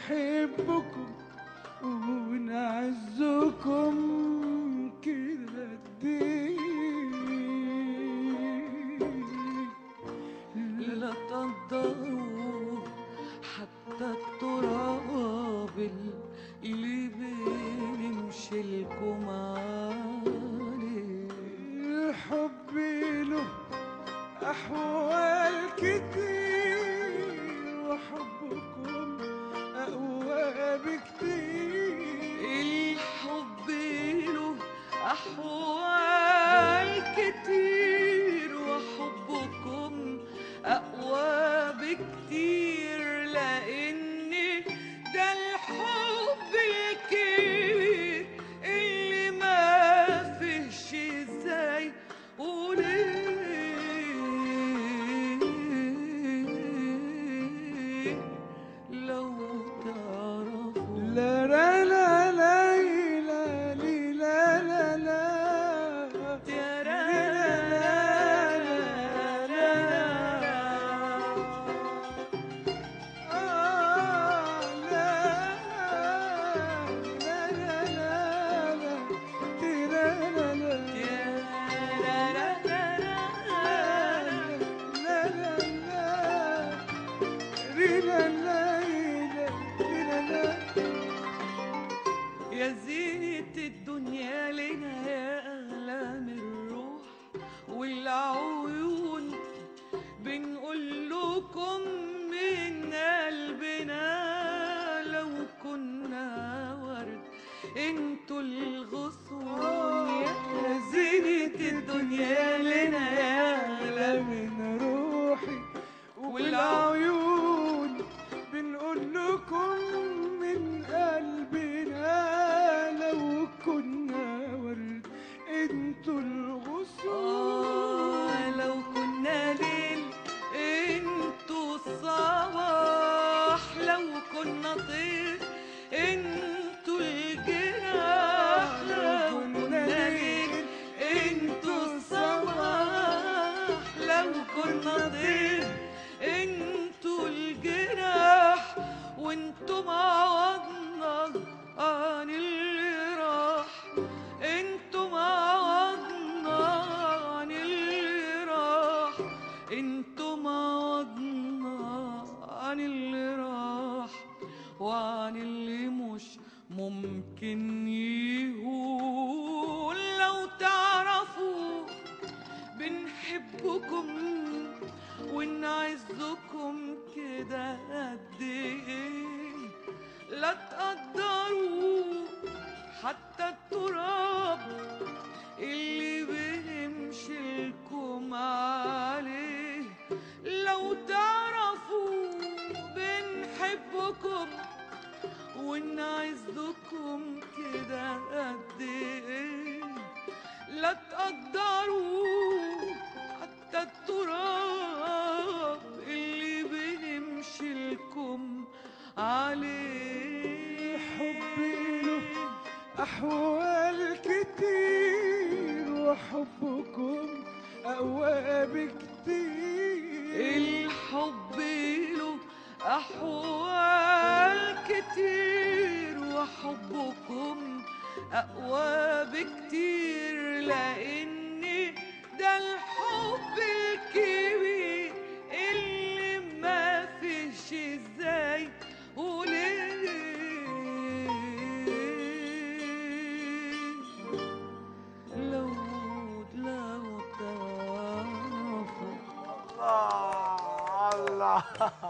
بنحبكم ونعزكم كده الدين لا تقدروا حتى التراب اللي بيمشي لكم عليه الحب له أحوال كتير وحبكم أقوى بكتير الحب له أحوال كتير وحبكم أقوى بكتير لأن ده الحب الكبير اللي ما فيش ازاي وليه لو تعرفوا لا لا لا لا لا لا لا لا يا زينة الدنيا لنا يا أغلى من الروح والعيون بنقول لكم من قلبنا لو كنا ورد انتوا الغصون يا زينة الدنيا لنا يا أغلى من روحي والعيون بنقول لكم من قلبنا لو كنا ورد انتوا الغصون آه لو كنا ليل انتوا الصباح لو كنا طير انتوا الجراح لو كنا ليل انتوا الصباح لو كنا طير انتوا الجراح وانتوا معوضنا عن اللي راح انتوا معوضنا عن اللي راح انتوا معوضنا عن اللي راح وعن اللي مش ممكن يهون لو تعرفوا بنحبكم ونعزكم كده قد ايه لا تقدروا حتى التراب اللي بنمشي لكم عليه لو تعرفوا بنحبكم ونعزكم كده قد ايه لا تقدروا حتى التراب اللي بنمشي لكم عليه الحب له أحوال كتير وحبكم أقوى بكتير الحب له أحوال كتير وحبكم أقوى بكتير لأن ده الحب الكبير اللي ما فيش ازاي وليه لو لو تعرفوا الله الله